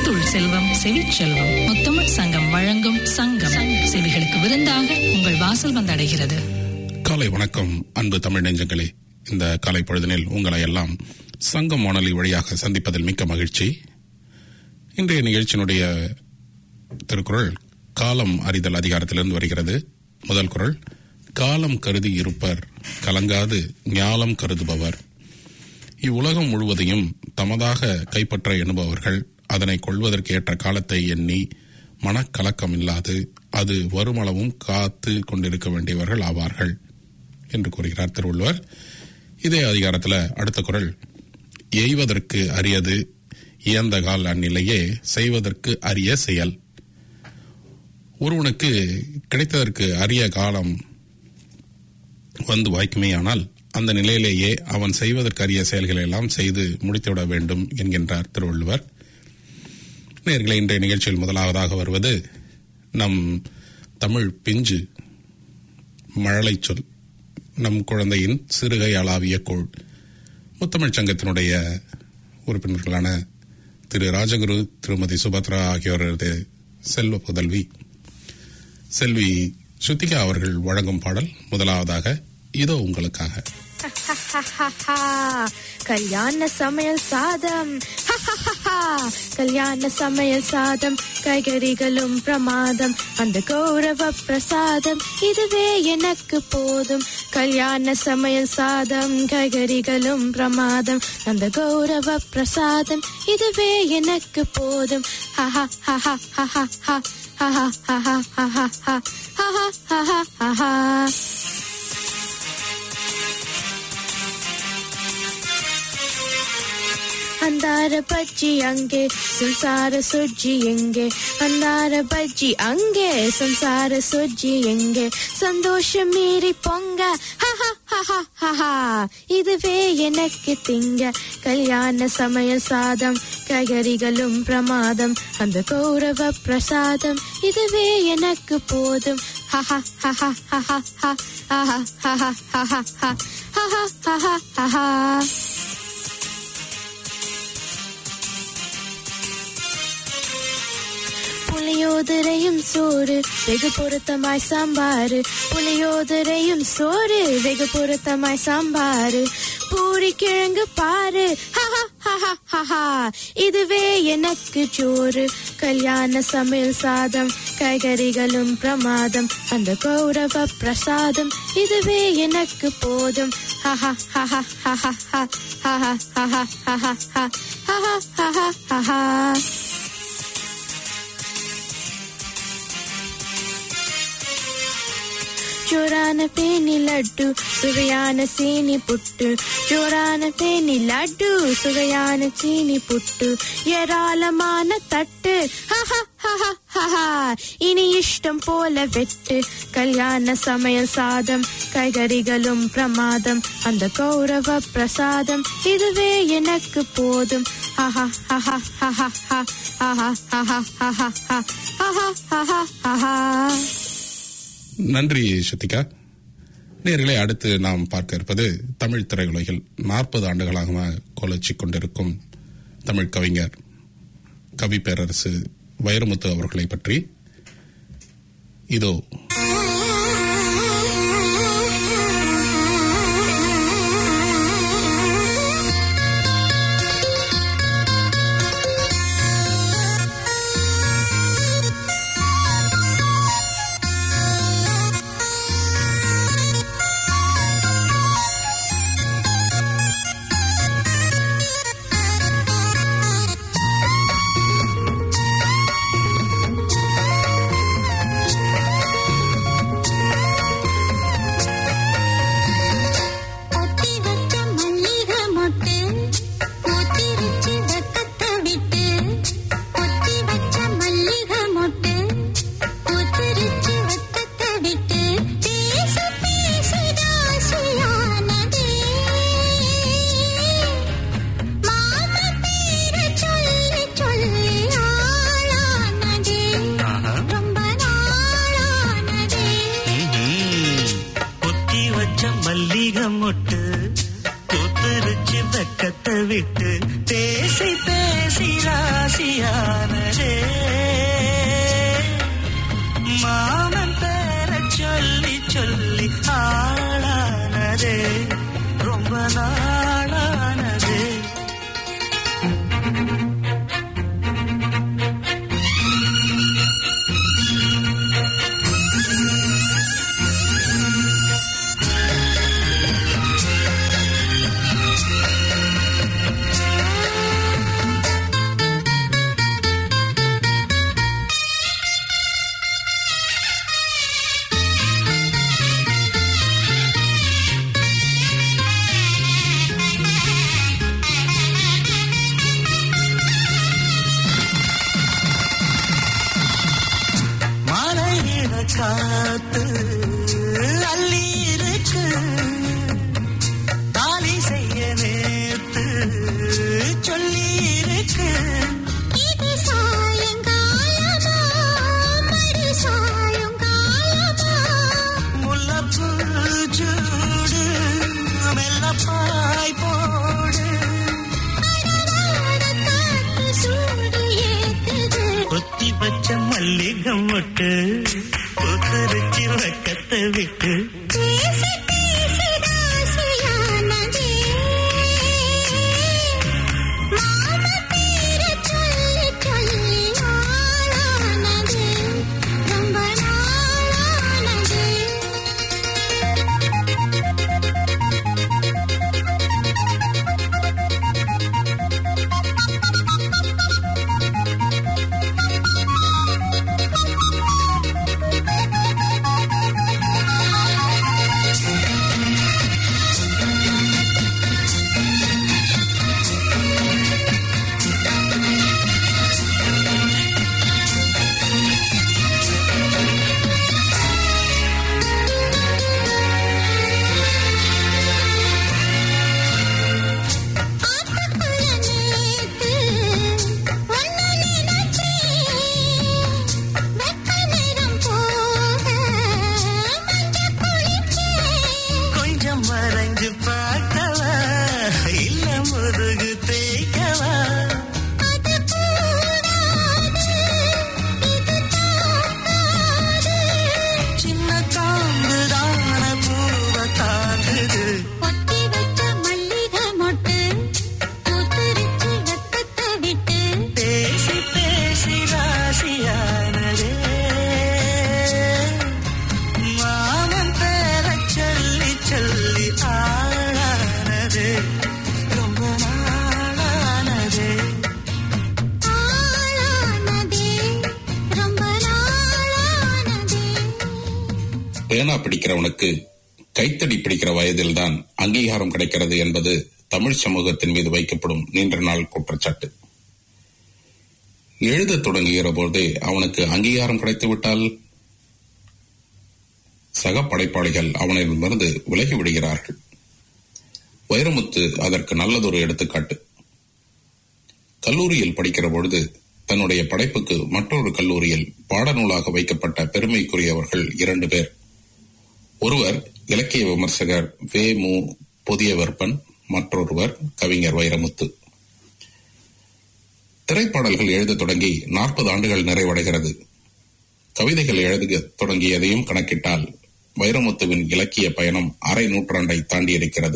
முத்துள் செல்வம் செவிச்செல்வம் முத்தமிழ் சங்கம் வழங்கும் சங்கம் செவிகளுக்கு விருந்தாக உங்கள் வாசல் வந்தடைகிறது காலை வணக்கம் அன்பு தமிழ் நெஞ்சங்களே இந்த காலை பொழுதினில் உங்களை எல்லாம் சங்கம் வானொலி வழியாக சந்திப்பதில் மிக்க மகிழ்ச்சி இன்றைய நிகழ்ச்சியினுடைய திருக்குறள் காலம் அறிதல் அதிகாரத்திலிருந்து வருகிறது முதல் குறள் காலம் கருதி இருப்பர் கலங்காது ஞாலம் கருதுபவர் இவ்வுலகம் முழுவதையும் தமதாக கைப்பற்ற எண்ணுபவர்கள் அதனை கொள்வதற்கு ஏற்ற காலத்தை எண்ணி மனக்கலக்கம் இல்லாது அது வருமளவும் காத்து கொண்டிருக்க வேண்டியவர்கள் ஆவார்கள் என்று கூறுகிறார் திருவள்ளுவர் இதே அதிகாரத்தில் அடுத்த குறள் எய்வதற்கு அரியது இயந்த கால் அந்நிலையே செய்வதற்கு அரிய செயல் ஒருவனுக்கு கிடைத்ததற்கு அரிய காலம் வந்து வாய்க்குமேயானால் அந்த நிலையிலேயே அவன் செய்வதற்கு அரிய செயல்களை எல்லாம் செய்து முடித்துவிட வேண்டும் என்கின்றார் திருவள்ளுவர் நேர்களை இன்றைய நிகழ்ச்சியில் முதலாவதாக வருவது நம் தமிழ் பிஞ்சு மழலை சொல் நம் குழந்தையின் சிறுகை அளாவிய கோள் முத்தமிழ் சங்கத்தினுடைய உறுப்பினர்களான திரு ராஜகுரு திருமதி சுபத்ரா ஆகியோரது செல்வ புதல்வி செல்வி சுத்திகா அவர்கள் வழங்கும் பாடல் முதலாவதாக இதோ உங்களுக்காக கல்யாண சமையல் சாதம் கல்யாண சமையல் சாதம் காய்கறிகளும் பிரமாதம் அந்த கௌரவ பிரசாதம் இதுவே எனக்கு போதும் கல்யாண சமையல் சாதம் காய்கறிகளும் பிரமாதம் அந்த கௌரவ பிரசாதம் இதுவே எனக்கு போதும் ஹஹா ஹஹா ஹஹா ஹஹா ஹஹா ஹஹா ஹஹா ஹஹா ஹஹா ಅಂದಾರ ಬಜ್ಜಿ ಅಂಗೆ ಸಂಸಾರ ಸುಜ್ಜಿ ಎಂಗೆ ಅಂದಾರ ಬಜ್ಜಿ ಅಂಗೆ ಸಂಸಾರ ಸುಜ್ಜಿ ಎಂಗೆ சந்தோஷ மீறி பொங்க ஹஹா இதுவே எனக்கு திங்க கல்யாண சமையல் சாதம் காய்கறிகளும் பிரமாதம் அந்த கௌரவ பிரசாதம் இதுவே எனக்கு போதும் ஹஹா ஹஹா ஹஹா ஹஹா ஹஹா ஹஹா ஹஹா ஹஹா ஹஹா புளியோதரையும் சோறு வெகு பொருத்தமாய் சாம்பாரு புளியோதரையும் சோறு வெகு பொருத்தமாய் சாம்பாரு பூரி கிழங்கு பாரு ஹஹா ஹஹா ஹஹா இதுவே எனக்கு சோறு கல்யாண சமையல் சாதம் காய்கறிகளும் பிரமாதம் அந்த கௌரவ பிரசாதம் இதுவே எனக்கு போதும் ஹஹா ஹஹா ஹஹா ஹஹா ஹஹா ஹஹா ஹஹா ஹஹா ஹஹா ஜோரான பேனி லட்டு சுவையான சீனி புட்டு ஜோரான பேனி லட்டு சுவையான சீனி புட்டு ஏராளமான தட்டு இனி இஷ்டம் போல வெட்டு கல்யாண சமையல் சாதம் காய்கறிகளும் பிரமாதம் அந்த கௌரவ பிரசாதம் இதுவே எனக்கு போதும் ஹஹா ஹஹா ஹஹா ஹஹா ஹஹா ஹஹா ஹஹா ஹஹா ஹஹா நன்றி சுத்திகா நேர்களை அடுத்து நாம் பார்க்க இருப்பது தமிழ் திரையுலகில் நாற்பது ஆண்டுகளாக கோலச்சி கொண்டிருக்கும் தமிழ் கவிஞர் கவி பேரரசு வைரமுத்து அவர்களை பற்றி இதோ ஒத்தி வச்ச மல்லிகை மொட்டு பூத்திருச்சு வெக்கத்தை விட்டு ஒத்தி வச்ச மல்லிகை மொட்டு பூத்திருச்சு வெக்கத்தை விட்டு பேச பேச ராசியானதே மாமா பேரை சொல்லி சொல்லி ஆளானதே ரொம்ப நாளானதே கொத்தி வச்ச மல்லிகை மொட்டு கொத்துருச்சு வெக்கத்தை விட்டு பேசி பேசி ராசி ராசியானதே மாமன் பேர சொல்லி சொல்லி ஆளானதே ரொம்ப நாளானதே மலையில காத்து அள்ளி இருக்கு தாலி செய்ய நேத்து சொல்லி இருக்கு இது சாயங்காலமா மறு சாயங்காலமா முல்லப்பூ சூடு மெல்லப்பாய் போடு அடராட காத்து சூடு ஏத்துது கொத்தி பச்ச மல்லிகை மொட்டு புத்தரிச்சி வக்கத்தை விட்டு பேசி பேசி ராசியானதே மாம பேர சொல்லி சொல்லி ஆளானது ரொம்ப நாளானது கொஞ்சம் மறைஞ்சு பார்க்கவா இல்ல முருகு தேய்க்கவா சின்ன காம்புதான பூவ தாண்டுது பேசி பேசி ராசியானதே மாமன் பேர சொல்லி சொல்லி ஆளானது ரொம்ப நாளானது பேனா பிடிக்கிறவனுக்கு கைத்தடி பிடிக்கிற வயதில்தான் அங்கீகாரம் கிடைக்கிறது என்பது தமிழ் சமூகத்தின் மீது வைக்கப்படும் நீண்ட நாள் குற்றச்சாட்டு எழுதத் தொடங்குகிற போதே அவனுக்கு அங்கீகாரம் கிடைத்துவிட்டால் சக படைப்பாளிகள் அவனிடமிருந்து விலகி விடுகிறார்கள் வைரமுத்து அதற்கு நல்லதொரு எடுத்துக்காட்டு கல்லூரியில் படிக்கிற பொழுது தன்னுடைய படைப்புக்கு மற்றொரு கல்லூரியில் பாடநூலாக வைக்கப்பட்ட பெருமைக்குரியவர்கள் இரண்டு பேர் ஒருவர் இலக்கிய விமர்சகர் வே மு புதியவர்பன் மற்றொருவர் கவிஞர் வைரமுத்து திரைப்பாடல்கள் எழுதத் தொடங்கி நாற்பது ஆண்டுகள் நிறைவடைகிறது கவிதைகள் எழுத தொடங்கியதையும் கணக்கிட்டால் வைரமுத்துவின் இலக்கிய பயணம் அரை நூற்றாண்டை தாண்டியிருக்கிறது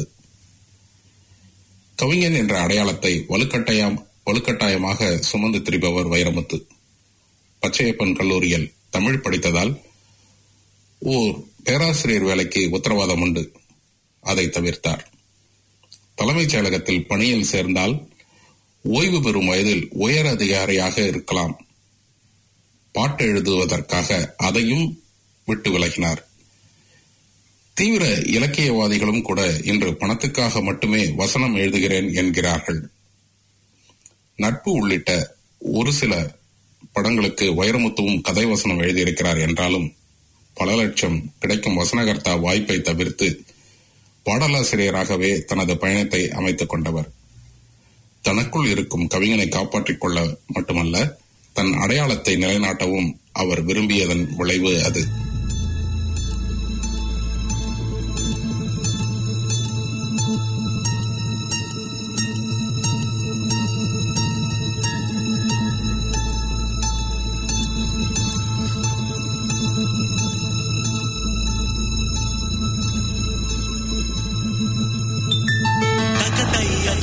கவிஞன் என்ற அடையாளத்தை வலுக்கட்டாயம் வலுக்கட்டாயமாக சுமந்து திரிபவர் வைரமுத்து பச்சையப்பன் கல்லூரியில் தமிழ் படித்ததால் ஓர் பேராசிரியர் வேலைக்கு உத்தரவாதம் உண்டு அதை தவிர்த்தார் தலைமைச் செயலகத்தில் பணியில் சேர்ந்தால் ஓய்வு பெறும் வயதில் உயர் அதிகாரியாக இருக்கலாம் பாட்டு எழுதுவதற்காக அதையும் விட்டு விலகினார் தீவிர இலக்கியவாதிகளும் கூட இன்று பணத்துக்காக மட்டுமே வசனம் எழுதுகிறேன் என்கிறார்கள் நட்பு உள்ளிட்ட ஒரு சில படங்களுக்கு வைரமுத்துவும் கதை வசனம் எழுதியிருக்கிறார் என்றாலும் பல லட்சம் கிடைக்கும் வசனகர்த்தா வாய்ப்பை தவிர்த்து பாடலாசிரியராகவே தனது பயணத்தை அமைத்துக் கொண்டவர் தனக்குள் இருக்கும் கவிஞனை காப்பாற்றிக் கொள்ள மட்டுமல்ல தன் அடையாளத்தை நிலைநாட்டவும் அவர் விரும்பியதன் விளைவு அது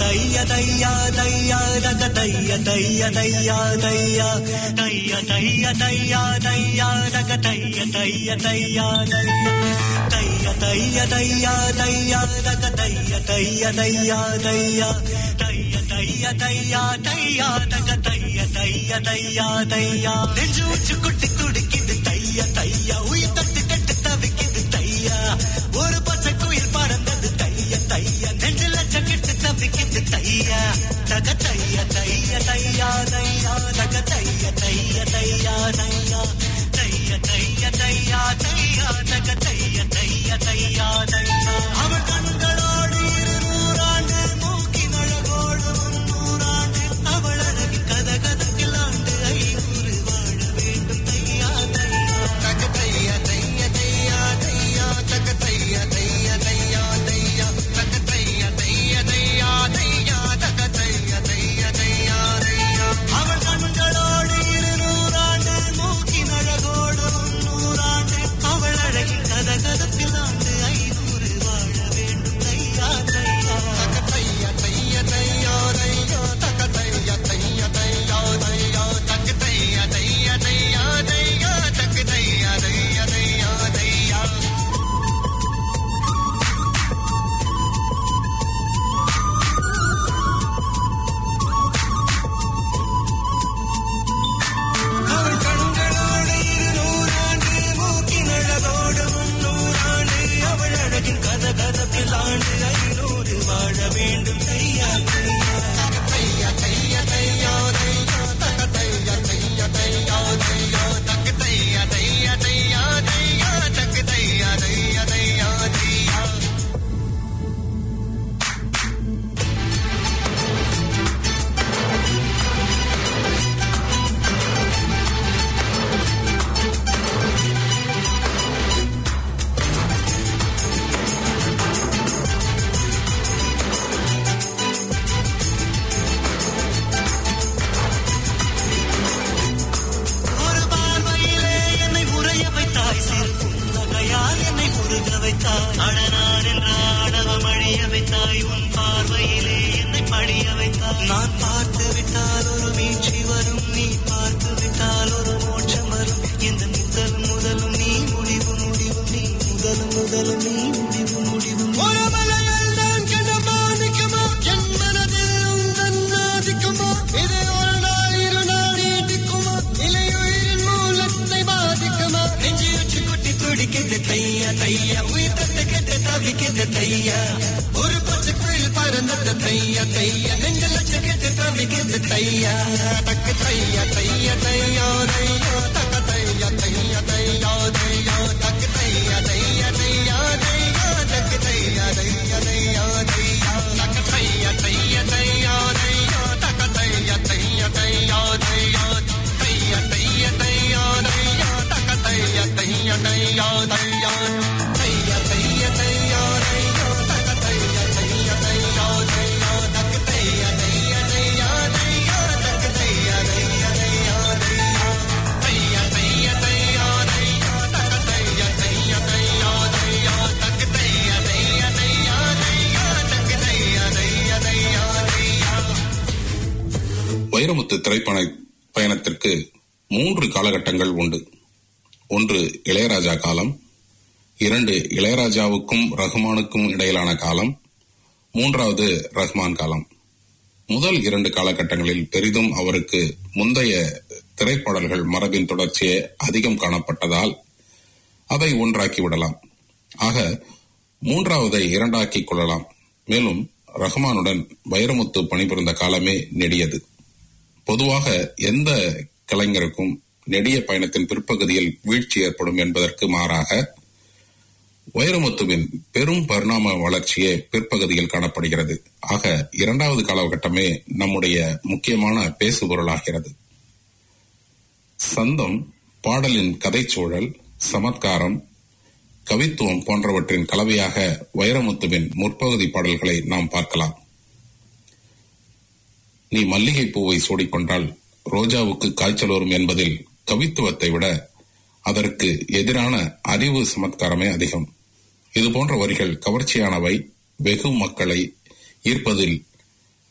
தைய தையா தையா தக தைய தைய தையா தையா தைய தைய தையா தையா தக தைய தைய தையா தையா தைய தைய தையா தையா தக தைய தைய தையா தையா தைய தைய தையா தையா தக தைய தைய தையா தையா நெஞ்சு உச்சு குட்டி துடிக்குது தைய தையா உயிர் தட்டு கட்டு தவிக்குது தையா ஒரு பச்சை குயில் பறந்தது தைய தைய நெஞ்சில ஜக்கெட்டு தவிக்குது தையா தக தைய தைய தையா தையா தக தைய தைய தையா தையா தைய தைய தையா தையா தக தைய தைய தையா தையா அவள் கண்களோடு இரு நூறாண்டு மூக்கின் அழகோடு முன்னூறாண்டு அவள் அழகின் கத கதக்கில் ஆண்டு ஐநூறு வாழ வேண்டும் தையா தையா தக தைய தைய தையா தையா தக தைய தைய தையா தையா தக தைய தைய தையா தையா தக தைய தைய தையா தையா அவள் கண்களோடு இரு நூறாண்டு மூக்கின் அழகோடு நூறாண்டு அவள் அழகின் கத கதப்பில் ஆண்டு ஐநூறு வாழ வேண்டும் தையா தையா தக தைய தைய தையா தையா தக தைய தைய தையா தையா தக தைய தைய தையா தையா தக தைய தைய தையா தையா அவள் கண்களோடு இரு நூறாண்டு மூக்கின் அழகோடு முன்னூறாண்டு அவள் அழகின் கத கதப்பில் ஆண்டு ஐநூறு வாழ வேண்டும் தையா தையா தையா தையா தையா தையா தக தையா தையா தையா தையா தக தையா தையா தையா தையா தக தையா தையா தையா தையா ஒரு பார்வையிலே என்னை உறைய வைத்தாய் சிறு புன்னகையால் என்னை உருக வைத்தாய் அழனார் என்ற ஆணவம் அழிய வைத்தாய் உன் பார்வையிலே என்னை படிய வைத்தாய் நான் பார்த்து விட்டால் ஒரு மீட்சி வரும் நீ பார்த்து விட்டால் ஒரு மோட்சம் வரும் எந்த முதலும் முதலும் நீ முடிவு முடிவு நீ முதலும் முதலும் நீ முடிவு முடிவு ஒரு மலையில் நான் கண்ட மாணிக்கமா என் மனதில் உந்தன் ஆதிக்கமா இது ஒரு நாள் இரு நாள் நீடிக்குமா இலையுயிரின் மூலத்தை பாதிக்குமா நெஞ்சு உச்சி குட்டி துடிக்குது தையா தையா உயிர் தட்டு கெட்டு தவிக்குது தையா ஒரு பச்சை குயில் பறந்தது தையா தையா நெஞ்சு லட்ச கெட்டு தவிக்குது தையா தக்கு தையா தையா தையா தையா தக்க தையா தையா தையா தையா தக்கு தையா தையா தையா தையா தக்கு தையா தையா தையா தையா தக்க தையா தையா தையா தையா தக்க தையா தையா தையா தையா தையா தையா தையா தையா தக்க தையா தையா தையா தையா தையா தையா தையா தையா தக்க தையா தையா தையா தையா தக்க தையா தையா தையா தையா தக்க தையா தையா தையா தையா தையா தையா தையா தையா தக்க தையா தையா தையா தையா தக்க தையா தையா தையா தையா தக்க தையா தையா தையா தையா வைரமுத்து திரைப்பட பயணத்திற்கு மூன்று காலகட்டங்கள் உண்டு ஒன்று இளையராஜா காலம் இரண்டு இளையராஜாவுக்கும் ரஹ்மானுக்கும் இடையிலான காலம் மூன்றாவது ரஹ்மான் காலம் முதல் இரண்டு காலகட்டங்களில் பெரிதும் அவருக்கு முந்தைய திரைப்பாடல்கள் மரபின் தொடர்ச்சியே அதிகம் காணப்பட்டதால் அதை ஒன்றாக்கி விடலாம் ஆக மூன்றாவதை இரண்டாக்கிக் கொள்ளலாம் மேலும் ரஹ்மானுடன் வைரமுத்து பணிபுரிந்த காலமே நெடியது பொதுவாக எந்த கலைஞருக்கும் நெடிய பயணத்தின் பிற்பகுதியில் வீழ்ச்சி ஏற்படும் என்பதற்கு மாறாக வைரமுத்துவின் பெரும் பரிணாம வளர்ச்சியே பிற்பகுதியில் காணப்படுகிறது ஆக இரண்டாவது காலகட்டமே நம்முடைய முக்கியமான பேசுபொருளாகிறது சந்தம் பாடலின் கதைச்சூழல் சமத்காரம் கவித்துவம் போன்றவற்றின் கலவையாக வைரமுத்துவின் முற்பகுதி பாடல்களை நாம் பார்க்கலாம் நீ மல்லிகை பூவை சூடிக்கொண்டால் ரோஜாவுக்கு காய்ச்சல் வரும் என்பதில் கவித்துவத்தை விட அதற்கு எதிரான அறிவு சமத்காரமே அதிகம் இது போன்ற வரிகள் கவர்ச்சியானவை வெகு மக்களை ஈர்ப்பதில்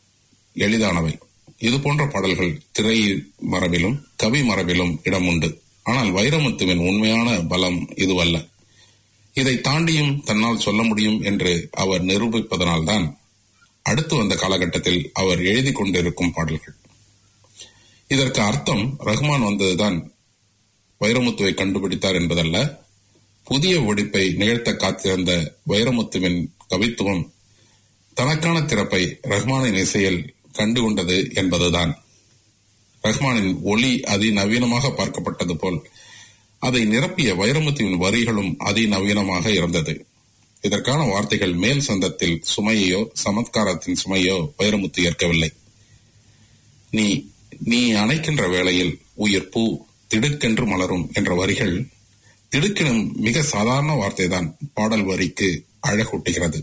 எளிதானவை இது போன்ற பாடல்கள் திரை மரபிலும் கவி மரபிலும் இடம் உண்டு ஆனால் வைரமுத்துவின் உண்மையான பலம் இதுவல்ல இதை தாண்டியும் தன்னால் சொல்ல முடியும் என்று அவர் நிரூபிப்பதனால்தான் அடுத்து வந்த காலகட்டத்தில் அவர் எழுதி கொண்டிருக்கும் பாடல்கள் இதற்கு அர்த்தம் ரஹ்மான் வந்ததுதான் வைரமுத்துவை கண்டுபிடித்தார் என்பதல்ல புதிய வெடிப்பை நிகழ்த்த காத்திருந்த வைரமுத்துவின் கவித்துவம் தனக்கான திறப்பை ரஹ்மானின் இசையில் கண்டுகொண்டது என்பதுதான் ரஹ்மானின் ஒளி அதிநவீனமாக பார்க்கப்பட்டது போல் அதை நிரப்பிய வைரமுத்துவின் வரிகளும் அதிநவீனமாக இருந்தது இதற்கான வார்த்தைகள் மேல் சந்தத்தில் சுமையோ சமத்காரத்தின் சுமையோ வைரமுத்து ஏற்கவில்லை நீ நீ அணைக்கின்ற வேளையில் உயிர் பூ திடுக்கென்று மலரும் என்ற வரிகள் திடுக்கினும் மிக சாதாரண வார்த்தைதான் பாடல் வரிக்கு அழகூட்டுகிறது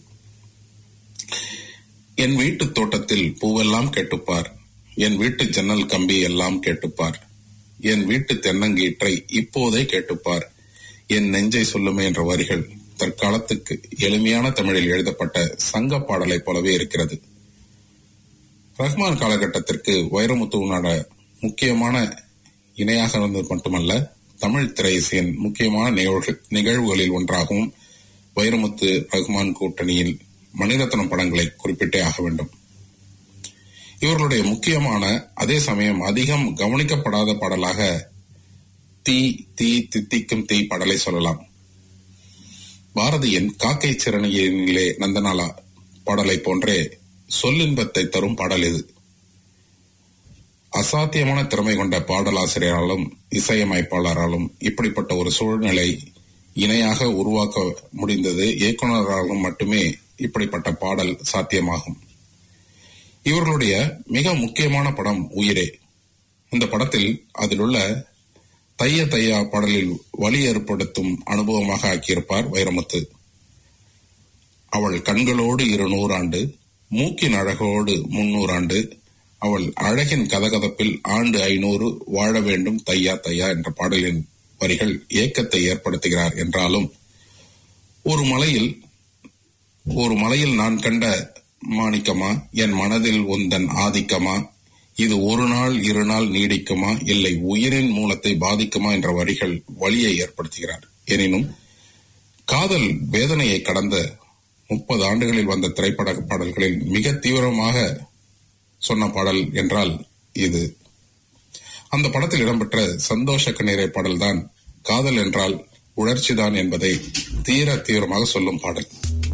என் வீட்டு தோட்டத்தில் பூவெல்லாம் கேட்டுப்பார் என் வீட்டு ஜன்னல் கம்பி எல்லாம் கேட்டுப்பார் என் வீட்டு தென்னங்கீற்றை இப்போதே கேட்டுப்பார் என் நெஞ்சை சொல்லுமே என்ற வரிகள் தற்காலத்துக்கு எளிமையான தமிழில் எழுதப்பட்ட சங்க பாடலைப் போலவே இருக்கிறது ரஹ்மான் காலகட்டத்திற்கு வைரமுத்துவனோட முக்கியமான இணையாக இருந்தது மட்டுமல்ல தமிழ் திரை இசையின் முக்கியமான நிகழ்வு- நிகழ்வுகளில் ஒன்றாகவும் வைரமுத்து ரஹ்மான் கூட்டணியில் மணிரத்னம் படங்களை குறிப்பிட்டே ஆக வேண்டும் இவர்களுடைய முக்கியமான அதே சமயம் அதிகம் கவனிக்கப்படாத பாடலாக தீ தீ தித்திக்கும் தீ பாடலை சொல்லலாம் பாரதியின் காக்கை சிறனியிலே நந்தனாலா பாடலை போன்றே சொல்லின்பத்தை தரும் பாடல் இது அசாத்தியமான திறமை கொண்ட பாடலாசிரியராலும் இசையமைப்பாளராலும் இப்படிப்பட்ட ஒரு சூழ்நிலை இணையாக உருவாக்க முடிந்தது இயக்குனராலும் மட்டுமே இப்படிப்பட்ட பாடல் சாத்தியமாகும் இவர்களுடைய மிக முக்கியமான படம் உயிரே இந்த படத்தில் அதிலுள்ள தைய தையா பாடலில் வலி ஏற்படுத்தும் அனுபவமாக ஆக்கியிருப்பார் வைரமுத்து அவள் கண்களோடு இரு நூறாண்டு மூக்கின் அழகோடு முன்னூறாண்டு அவள் அழகின் கதகதப்பில் ஆண்டு ஐநூறு வாழ வேண்டும் தையா தையா என்ற பாடலின் வரிகள் ஏக்கத்தை ஏற்படுத்துகிறார் என்றாலும் ஒரு மலையில் ஒரு மலையில் நான் கண்ட மாணிக்கமா என் மனதில் உந்தன் ஆதிக்கமா இது ஒரு நாள் இரு நாள் நீடிக்குமா இல்லை உயிரின் மூலத்தை பாதிக்குமா என்ற வரிகள் வழியை ஏற்படுத்துகிறார் எனினும் காதல் வேதனையை கடந்த முப்பது ஆண்டுகளில் வந்த திரைப்பட பாடல்களில் மிக தீவிரமாக சொன்ன பாடல் என்றால் இது அந்த படத்தில் இடம்பெற்ற சந்தோஷ கண்ணீரை பாடல்தான் காதல் என்றால் உணர்ச்சிதான் என்பதை தீர தீவிரமாக சொல்லும் பாடல்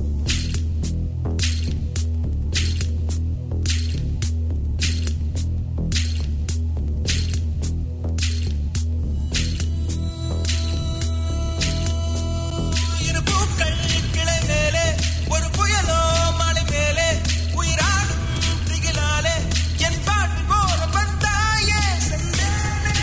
இரு பூக்கள் கிளை மேலே ஒரு புயலோ மலை மேலே உயிராடும் திகிலாலே என் பாட்டு போல வந்தாயே செந்தேனே.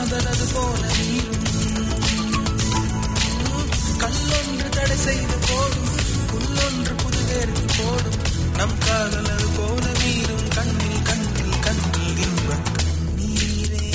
காதலது போல நீரும் கல்லொன்று தடை செய்து போடும் புல்லொன்று புதுவேர்த்து போடும் நம் காதலது போல வீரும் கண்ணில் கண்ணில் கண்ணில் இன்பக் கண்ணீரே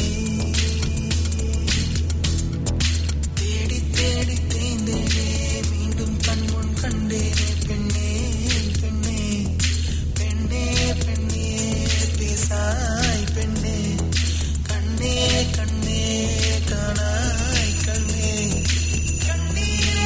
தேடி தேடி தேய்ந்தேனே மீண்டும் கண் முன் கண்டேனே பெண்ணே பெண்ணே பெண்ணே பெண்ணே பேசாய் பெண்ணே கண்ணே கண்ணே காணாய் கண்ணே கண்ணீரே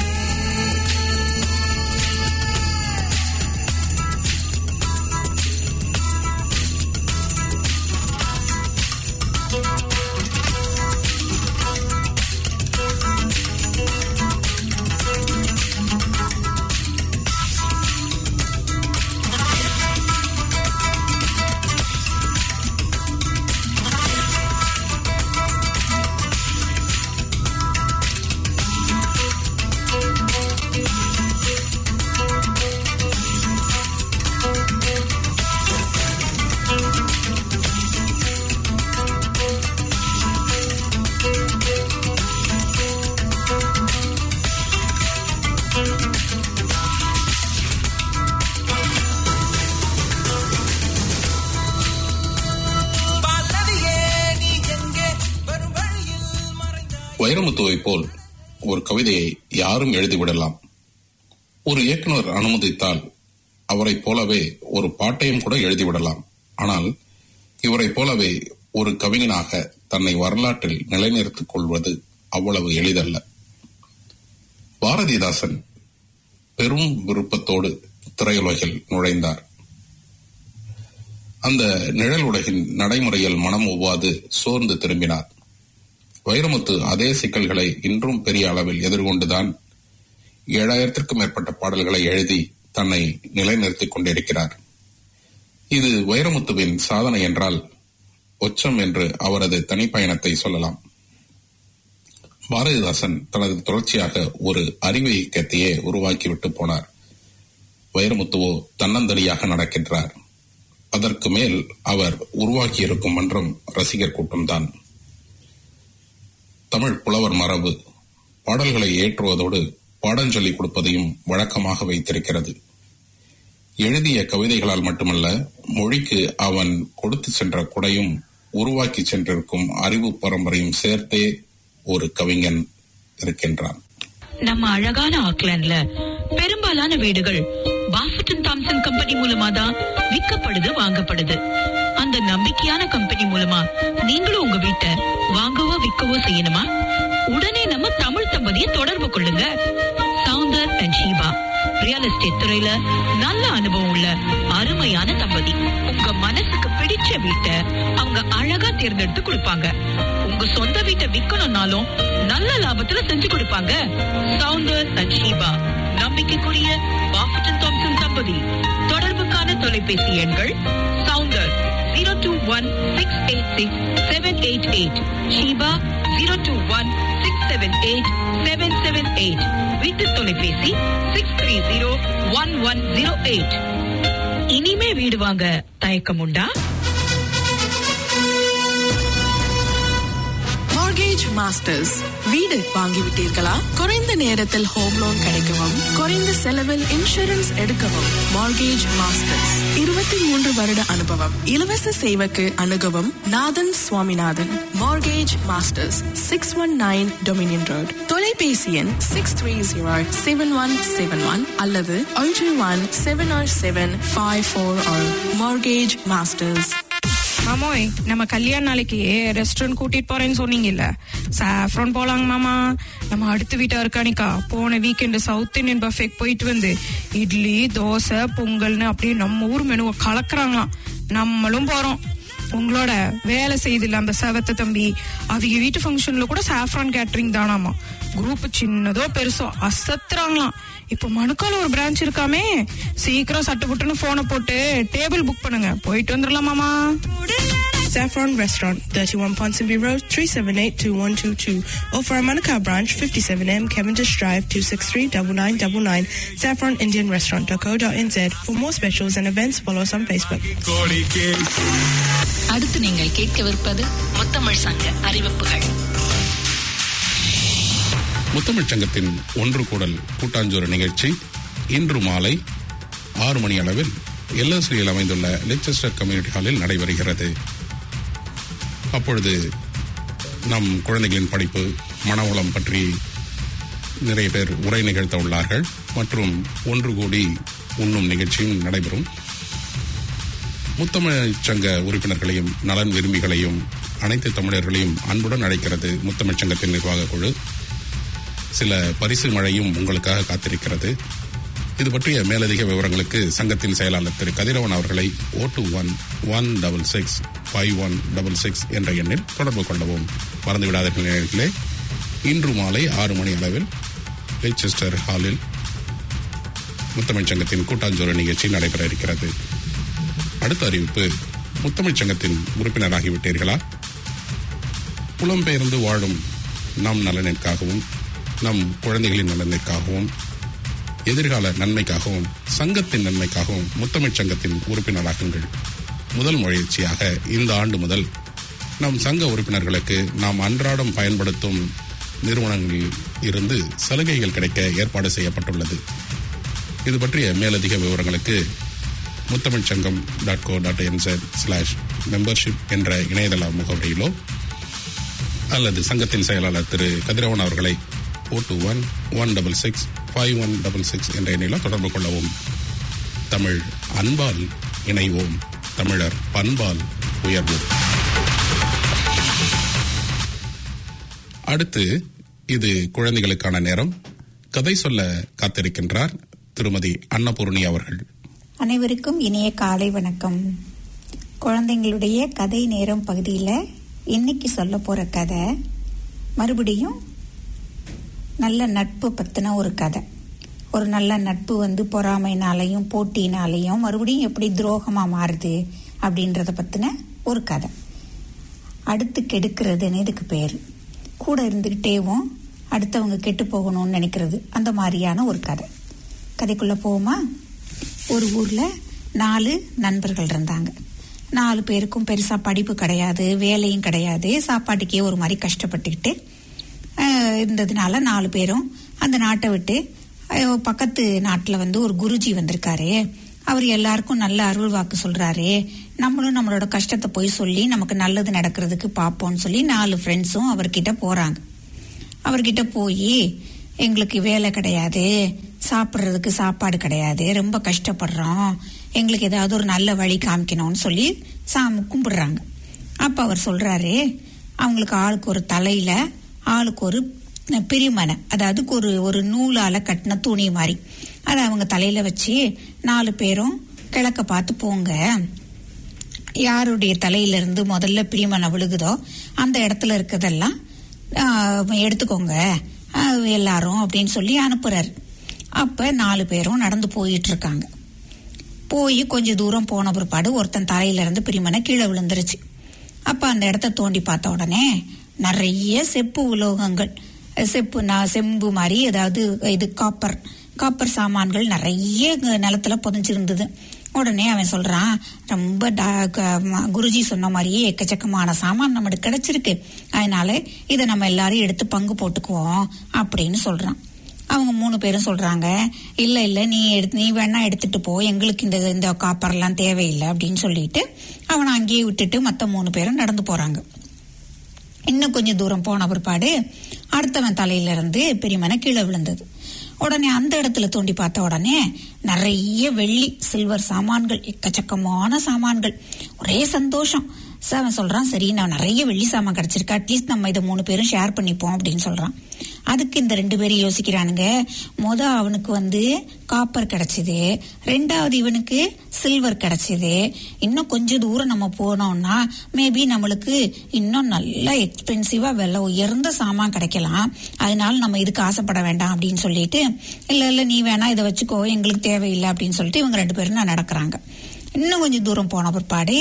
பாலடியே நீ எங்கே வரும் வழியில் மறைந்தாய் வைரமுத்துவை போல் ஒரு கவிதையை யாரும் எழுதிவிடலாம் ஒரு இயக்குனர் அனுமதித்தால் அவரைப் போலவே ஒரு பாட்டையும் கூட எழுதிவிடலாம் ஆனால் இவரைப் போலவே ஒரு கவிஞனாக தன்னை வரலாற்றில் நிலைநிறுத்திக் கொள்வது அவ்வளவு எளிதல்ல பாரதிதாசன் பெரும் விருப்பத்தோடு திரையுலகில் நுழைந்தார் அந்த நிழல் உலகின் நடைமுறையில் மனம் ஒவ்வாது சோர்ந்து திரும்பினார் வைரமுத்து அதே சிக்கல்களை இன்றும் பெரிய அளவில் எதிர்கொண்டுதான் ஏழாயிரத்திற்கும் மேற்பட்ட பாடல்களை எழுதி தன்னை நிலைநிறுத்திக் கொண்டிருக்கிறார் இது வைரமுத்துவின் சாதனை என்றால் உச்சம் என்று அவரது தனிப்பயணத்தை சொல்லலாம் பாரதிதாசன் தனது தொடர்ச்சியாக ஒரு அறிவு இயக்கத்தையே உருவாக்கிவிட்டு போனார் வைரமுத்துவோ தன்னந்தனியாக நடக்கின்றார் அதற்கு மேல் அவர் உருவாக்கியிருக்கும் மன்றம் ரசிகர் கூட்டம்தான் தமிழ் புலவர் மரபு பாடல்களை ஏற்றுவதோடு பாடஞ்சொல்லி கொடுப்பதையும் வழக்கமாக வைத்திருக்கிறது எழுதிய கவிதைகளால் மட்டுமல்ல மொழிக்கு அவன் கொடுத்து சென்ற குடையும் உருவாக்கி சென்றிருக்கும் அறிவு பரம்பரையும் சேர்த்தே ஒரு கவிஞன் இருக்கின்றான் நம்ம அழகான ஆக்லாண்ட்ல பெரும்பாலான வீடுகள் பாஃபட்டன் தாம்சன் கம்பெனி மூலமா தான் விற்கப்படுது வாங்கப்படுது அந்த நம்பிக்கையான கம்பெனி மூலமா நீங்களும் உங்க வீட்டை வாங்கவோ விற்கவோ செய்யணுமா உடனே நம்ம தமிழ் தம்பதியை தொடர்பு கொள்ளுங்க Soundar and Sheeba real estate துறையில நல்ல அனுபவம் உள்ள அருமையான தம்பதி உங்க மனசுக்கு பிடிச்ச வீட்டை அவங்க அழகா தேர்ந்தெடுத்து கொடுப்பாங்க உங்க சொந்த வீட்டை விக்கணும்னாலும் நல்ல லாபத்துல செஞ்சு கொடுப்பாங்க சவுந்தர் அண்ட் ஷீபா நம்பிக்கைக்குரிய பாஃபட்டன் தாம்சன் தம்பதி தொடர்புக்கான தொலைபேசி எண்கள் Soundar zero two one six eight six seven eight eight Sheeba zero two one six seven eight seven seven eight வீட்டு தொலைபேசி six three zero one one zero eight இனிமே வீடு வாங்க தயக்கம் உண்டா மார்கேஜ் மாஸ்டர்ஸ் வீடு வாங்கிவிட்டீர்களா குறைந்த நேரத்தில் ஹோம் லோன் கிடைக்கவும் குறைந்த செலவில் இன்சூரன்ஸ் எடுக்கவும் மார்கேஜ் மாஸ்டர்ஸ் இருபத்தி மூன்று வருட அனுபவம் இலவச சேவைக்கு அணுகவும் Nathan Swaminathan mortgage masters six one nine Dominion road தொலைபேசி எண் six three zero seven one seven one அல்லது ஒன்று one seven or seven five four or mortgage masters மாமோய் நம்ம கல்யாண நாளைக்கு ரெஸ்டாரண்ட் கூட்டிட்டு போறேன்னு சொன்னீங்கல்ல சாஃப்ரான் போலாங்க மாமா நம்ம அடுத்த வீட்டா இருக்கானிக்கா போன வீக்கெண்டு சவுத் இந்தியன் பஃபேக் போயிட்டு வந்து இட்லி தோசை பொங்கல்னு அப்படியே நம்ம ஊர் மெனுவை கலக்குறாங்களாம் நம்மளும் போறோம் உங்களோட வேலை செய்தில்ல அந்த செவத்த தம்பி அவங்க வீட்டு ஃபங்க்ஷன்ல கூட சாஃப்ரான் கேட்டரிங் தானாமா குரூப் சின்னதோ பெருசோ அசத்துறாங்களாம் இப்போ மணுக்கால ஒரு பிரான்ச் இருக்காமே சீக்கிரம் சட்டு புட்டுன்னு போனை போட்டு டேபிள் புக் பண்ணுங்க போயிட்டு வந்துடலாம் மாமா Saffron Restaurant, 31 Ponsonby Road, 378-2122. Or for our Manukau branch, 57M Cavendish Drive, 263-9999. Saffron Indian Restaurant.co.nz. For more specials and events, follow us on Facebook. அடுத்து நீங்கள் கேட்கவிருப்பது முத்தமிழ் சங்க அறிவிப்புகள் முத்தமிழ்ச் சங்கத்தின் ஒன்று கூடல் கூட்டாஞ்சோறு நிகழ்ச்சி இன்று மாலை ஆறு மணி அளவில் எல்எஸ்டியில் அமைந்துள்ள லெச்செஸ்டர் கம்யூனிட்டி ஹாலில் நடைபெறுகிறது அப்பொழுது நம் குழந்தைகளின் படிப்பு மனவளம் பற்றி நிறைய பேர் உரை நிகழ்த்த உள்ளார்கள் மற்றும் ஒன்று கூடி உண்ணும் நிகழ்ச்சியும் நடைபெறும் முத்தமிழ் சங்க உறுப்பினர்களையும் நலன் விரும்பிகளையும் அனைத்து தமிழர்களையும் அன்புடன் அழைக்கிறது முத்தமிழ் சங்கத்தின் நிர்வாக குழு சில பரிசு மழையும் உங்களுக்காக காத்திருக்கிறது இது பற்றிய மேலதிக விவரங்களுக்கு சங்கத்தின் செயலாளர் திரு கதிரவன் அவர்களை O two one one double six five one double six என்ற எண்ணில் தொடர்பு கொள்ளவும் மறந்துவிடாதீர்கள் நேயர்களே இன்று மாலை ஆறு மணி அளவில் லெய்செஸ்டர் ஹாலில் முத்தமிழ் சங்கத்தின் கூட்டாஞ்சோறு நிகழ்ச்சி நடைபெற இருக்கிறது அடுத்த அறிவிப்பு முத்தமிழ் சங்கத்தின் உறுப்பினராகிவிட்டீர்களா புலம்பெயர்ந்து வாழும் நம் நலனிற்காகவும் நம் குழந்தைகளின் நலனிற்காகவும் எதிர்கால நன்மைக்காகவும் சங்கத்தின் நன்மைக்காகவும் முத்தமிழ் சங்கத்தின் உறுப்பினராகுங்கள் முதல் முயற்சியாக இந்த ஆண்டு முதல் நம் சங்க உறுப்பினர்களுக்கு நாம் அன்றாடம் பயன்படுத்தும் நிறுவனங்களில் இருந்து சலுகைகள் கிடைக்க ஏற்பாடு செய்யப்பட்டுள்ளது இது பற்றிய மேலதிக விவரங்களுக்கு Muthamizh Sangam dot co dot N Z slash membership என்ற இணையதள முகவரியிலோ அல்லது சங்கத்தின் செயலாளர் திரு கதிரவன் அவர்களை O two one one double six five one double six என்ற எண்ணிலும் தொடர்பு கொள்ளவும் தமிழ் அன்பால் இணைவோம் தமிழர் பண்பால் உயர்வோம் அடுத்து இது குழந்தைகளுக்கான நேரம் கதை சொல்ல காத்திருக்கின்றார் திருமதி அன்னபூர்ணி அவர்கள் அனைவருக்கும் இனிய காலை வணக்கம் குழந்தைங்களுடைய கதை நேரம் பகுதியில் இன்னைக்கு சொல்ல போற கதை மறுபடியும் நல்ல நட்பு பத்தின ஒரு கதை ஒரு நல்ல நட்பு வந்து பொறாமைனாலையும் போட்டினாலையும் மறுபடியும் எப்படி துரோகமா மாறுது அப்படின்றத பத்தின ஒரு கதை அடுத்து கெடுக்கிறதுன்னு இதுக்கு பேரு கூட இருந்துகிட்டேவும் அடுத்தவங்க கெட்டு போகணும்னு நினைக்கிறது அந்த மாதிரியான ஒரு கதை கதைக்குள்ள போவோமா ஒரு ஊர்ல நாலு நண்பர்கள் இருந்தாங்க நாலு பேருக்கும் பெருசா படிப்பு கிடையாது வேலையும் கிடையாது சாப்பாட்டுக்கே ஒரு மாதிரி கஷ்டப்பட்டுக்கிட்டு ஆஹ், இருந்ததுனால நாலு பேரும் அந்த நாட்டை விட்டு ஆஹ், பக்கத்து நாட்டுல வந்து ஒரு குருஜி வந்திருக்காரு அவர் எல்லாருக்கும் நல்ல அருள் வாக்கு சொல்றாரு நம்மளும் நம்மளோட கஷ்டத்தை போய் சொல்லி நமக்கு நல்லது நடக்கிறதுக்கு பார்ப்போம்னு சொல்லி நாலு ஃப்ரெண்ட்ஸும் அவர்கிட்ட போறாங்க அவர்கிட்ட போய் எங்களுக்கு வேலை கிடையாது சாப்பிட்றதுக்கு சாப்பாடு கிடையாது ரொம்ப கஷ்டப்படுறோம் எங்களுக்கு ஏதாவது ஒரு நல்ல வழி காமிக்கணும்னு சொல்லி சாமி கும்பிடுறாங்க அப்ப அவர் சொல்றாரு அவங்களுக்கு ஆளுக்கு ஒரு தலையில ஆளுக்கு ஒரு பிரிமனை அதாவது ஒரு ஒரு நூலால கட்டின துணி மாதிரி அதை அவங்க தலையில வச்சு நாலு பேரும் கிழக்க பார்த்து போங்க யாருடைய தலையில இருந்து முதல்ல பிரிமனை விழுகுதோ அந்த இடத்துல இருக்கதெல்லாம் ஆஹ், எடுத்துக்கோங்க ஆஹ், எல்லாரும் அப்படின்னு சொல்லி அனுப்புறாரு அப்ப நாலு பேரும் நடந்து போயிட்டு இருக்காங்க போய் கொஞ்ச தூரம் போன பிற்பாடு ஒருத்தன் தலையில இருந்து பிரிமனை கீழே விழுந்துருச்சு அப்ப அந்த இடத்த தோண்டி பார்த்த உடனே நிறைய செப்பு உலோகங்கள் செப்பு நா- செம்பு மாதிரி ஏதாவது இது காப்பர் காப்பர் சாமான்கள் நிறைய க- நிலத்துல புதைஞ்சிருந்தது உடனே அவன் சொல்றான் ரொம்ப டா- க- ம- குருஜி சொன்ன மாதிரியே எக்கச்சக்கமான சாமான் நம்மளுக்கு கிடைச்சிருக்கு அதனால இதை நம்ம எல்லாரும் எடுத்து பங்கு போட்டுக்குவோம் அப்படின்னு சொல்றான் அவங்க மூணு பேரும் சொல்றாங்க இல்ல இல்ல நீ எடுத்து நீ வேணா எடுத்துட்டு போ எங்களுக்கு இந்த இந்த காப்பர்லாம் தேவையில்லை அப்படின்னு சொல்லிட்டு அவனை அங்கேயே விட்டுட்டு மத்த மூணு பேரும் நடந்து போறாங்க இன்னும் கொஞ்சம் தூரம் போன பிற்பாடு அடுத்தவன் தலையில இருந்து பெரியமனை கீழே விழுந்தது உடனே அந்த இடத்துல தோண்டி பார்த்த உடனே நிறைய வெள்ளி சில்வர் சாமான்கள் எக்கச்சக்கமான சாமான்கள் ஒரே சந்தோஷம் ச- அவன் சொல்றான் சரி நான் நிறைய வெள்ளி சாமான் கிடைச்சிருக்கு அட்லீஸ்ட் நம்ம இதை மூணு பேரும் ஷேர் பண்ணிப்போம் அப்படின்னு சொல்றான் அதுக்கு இந்த ரெண்டு பேரும் யோசிக்கிறானுங்க முத அவனுக்கு வந்து காப்பர் கிடைச்சது ரெண்டாவது இவனுக்கு சில்வர் கிடைச்சது இன்னும் கொஞ்ச தூரம் நம்ம போனோம்னா மேபி நம்மளுக்கு இன்னும் நல்ல எக்ஸ்பென்சிவா விலை உயர்ந்த சாமான் கிடைக்கலாம் அதனால நம்ம இதுக்கு ஆசைப்பட வேண்டாம் அப்படின்னு சொல்லிட்டு இல்ல இல்ல நீ வேணா இதை வச்சுக்கோ எங்களுக்கு தேவையில்லை அப்படின்னு சொல்லிட்டு இவங்க ரெண்டு பேரும் நான் நடக்கிறாங்க இன்னும் கொஞ்சம் தூரம் போன பிற்பாடு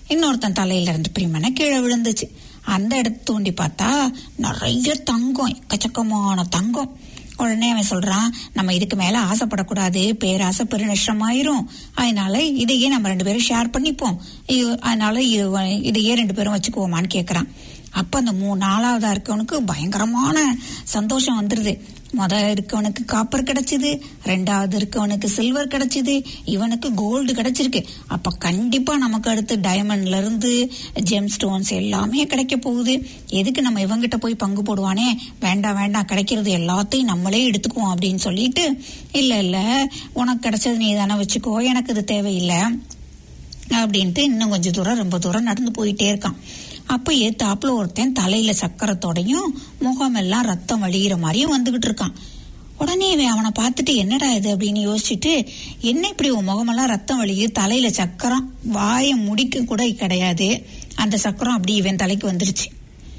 இன்னொருத்தன் தலையில இருந்து பிரிமனை கீழே விழுந்துச்சு அந்த இடத்த தோண்டி பார்த்தா நிறைய தங்கம் எக்கச்சக்கமான தங்கம் உடனே அவன் சொல்றான் நம்ம இதுக்கு மேல ஆசைப்படக்கூடாது பேராசை பெருநஷ்டமாயிரும் அதனால இதையே நம்ம ரெண்டு பேரும் ஷேர் பண்ணிப்போம் இது- அதனால இது- இதையே ரெண்டு பேரும் வச்சுக்குவோமான்னு கேக்குறான் அப்ப அந்த மூணு நாலாவதா இருக்கவனுக்கு பயங்கரமான சந்தோஷம் வந்துருது முத இருக்கவனுக்கு காப்பர் கிடைச்சது ரெண்டாவது இருக்கவனுக்கு சில்வர் கிடைச்சது இவனுக்கு கோல்டு கிடைச்சிருக்கு அப்ப கண்டிப்பா நமக்கு அடுத்து டைமண்ட்ல இருந்து ஜெம் ஸ்டோன்ஸ் எல்லாமே கிடைக்க போகுது எதுக்கு நம்ம இவங்கிட்ட போய் பங்கு போடுவானே வேண்டாம் வேண்டாம் கிடைக்கிறது எல்லாத்தையும் நம்மளே எடுத்துக்குவோம் அப்படின்னு சொல்லிட்டு இல்ல இல்ல உனக்கு கிடைச்சது நீ தானே வச்சுக்கோ எனக்கு இது தேவையில்லை அப்படின்ட்டு இன்னும் கொஞ்சம் தூரம் ரொம்ப தூரம் நடந்து போயிட்டே இருக்கான் அப்ப ஏத்தாப்புல ஒருத்தன் தலையில சக்கரத்தோடையும் முகமெல்லாம் ரத்தம் வழிகிற மாதிரியும் வந்துகிட்டு இருக்கான் உடனே இவன் அவனை பார்த்துட்டு என்னடா இது அப்படின்னு யோசிச்சுட்டு என்ன இப்படி உன் முகமெல்லாம் ரத்தம் வழியுது தலையில சக்கரம் வாயை முடிக்க கூட கிடையாது அந்த சக்கரம் அப்படி இவன் தலைக்கு வந்துருச்சு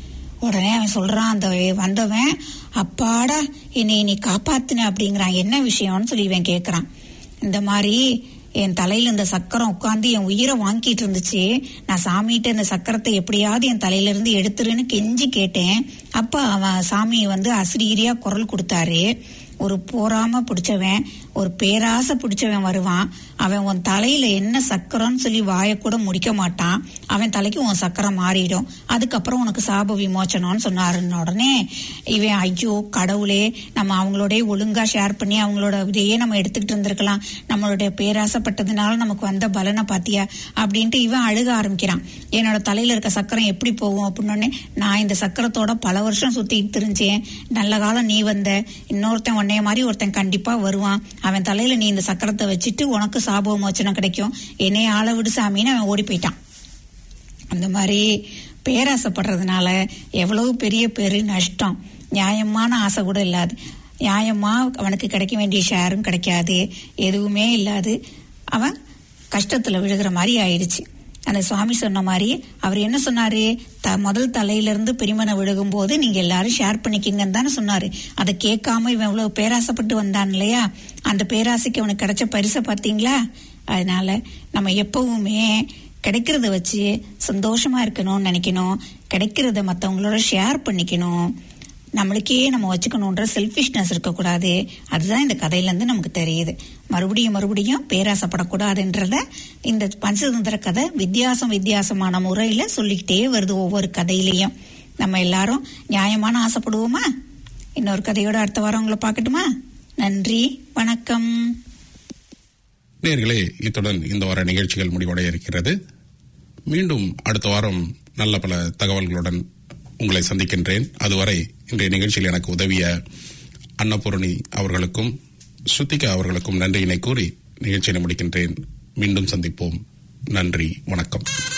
உடனே அவன் சொல்றான் அந்த வந்தவன் அப்பாடா என்னை நீ காப்பாத்துன அப்படிங்கிறான் என்ன விஷயம்னு சொல்லி இவன் கேக்குறான் இந்த மாதிரி என் தலையில இந்த சக்கரம் உட்கார்ந்து என் உயிரை வாங்கிட்டு இருந்துச்சு நான் சாமிகிட்ட இந்த சக்கரத்தை எப்படியாவது என் தலையில இருந்து எடுத்துருன்னு கெஞ்சி கேட்டேன் அப்ப அவன் சாமி வந்து அசிரீரியா குரல் கொடுத்தாரு ஒரு போராம பிடிச்சவன் ஒரு பேராசை பிடிச்சவன் வருவான் அவன் உன் தலையில என்ன சக்கரம்னு சொல்லி வாயை கூட முடிக்க மாட்டான் அவன் தலைக்கு உன் சக்கரம் மாறிடும் அதுக்கப்புறம் உனக்கு சாப விமோச்சனம்னு சொன்னாருன்ன உடனே இவன் ஐயோ கடவுளே நம்ம அவங்களோட ஒழுங்கா ஷேர் பண்ணி அவங்களோட இதையே நம்ம எடுத்துக்கிட்டு இருந்திருக்கலாம் நம்மளுடைய பேராசைப்பட்டதுனால நமக்கு வந்த பலனை பாத்தியா அப்படின்ட்டு இவன் அழுக ஆரம்பிக்கிறான் என்னோட தலையில இருக்க சக்கரம் எப்படி போகும் அப்படின்னு நான் இந்த சக்கரத்தோட பல வருஷம் சுத்திட்டு தெரிஞ்சேன் நல்ல காலம் நீ வந்த இன்னொருத்தன் உன்னைய மாதிரி ஒருத்தன் கண்டிப்பா வருவான் அவன் தலையில நீ இந்த சக்கரத்தை வச்சுட்டு உனக்கு சாப விமோச்சனம் கிடைக்கும் என்னைய ஆள விடு சாமின்னு அவன் ஓடி போயிட்டான் அந்த மாதிரி பேராசைப்படுறதுனால எவ்வளவு பெரிய பெரு நஷ்டம் நியாயமான ஆசை கூட இல்லாது நியாயமா அவனுக்கு கிடைக்க வேண்டிய ஷேரும் கிடைக்காது எதுவுமே இல்லாது அவன் கஷ்டத்துல விழுகிற மாதிரி ஆயிடுச்சு அந்த சுவாமி சொன்ன மாதிரி அவர் என்ன சொன்னாரு த முதல் தலையில இருந்து பெருமனை விழுகும் போது நீங்க எல்லாரும் ஷேர் பண்ணிக்கிங்கன்னு தானே சொன்னாரு அதை கேட்காம இவன் இவ்வளவு பேராசைப்பட்டு வந்தான் இல்லையா அந்த பேராசைக்கு அவனுக்கு கிடைச்ச பரிசை பார்த்தீங்களா அதனால நம்ம எப்பவுமே கிடைக்கிறத வச்சு சந்தோஷமா இருக்கணும்னு நினைக்கணும் கிடைக்கிறத மற்றவங்களோட ஷேர் பண்ணிக்கணும் நம்மளுக்கே நம்ம வச்சுக்கணுன்ற செல்ஃபிஷ்னஸ் இருக்கக்கூடாது அதுதான் இந்த கதையில இருந்து நமக்கு தெரியுது மறுபடியும் மறுபடியும் பேராசைப்படக்கூடாதுன்றத இந்த பஞ்சதந்திர கதை வித்தியாசம் வித்தியாசமான முறையில சொல்லிக்கிட்டே வருது ஒவ்வொரு கதையிலையும் நம்ம எல்லாரும் நியாயமான ஆசைப்படுவோமா இன்னொரு கதையோட அடுத்த வாரம் உங்களை பார்க்கட்டுமா நன்றி வணக்கம் நேர்களே இத்துடன் இந்த வார நிகழ்ச்சிகள் முடிவடைய இருக்கிறது மீண்டும் அடுத்த வாரம் நல்ல பல தகவல்களுடன் உங்களை சந்திக்கின்றேன் அதுவரை இன்றைய நிகழ்ச்சியில் எனக்கு உதவிய அன்னபூரணி அவர்களுக்கும் ஸ்ருத்திகா அவர்களுக்கும் நன்றியினை கூறி நிகழ்ச்சியை முடிக்கின்றேன் மீண்டும் சந்திப்போம் நன்றி வணக்கம்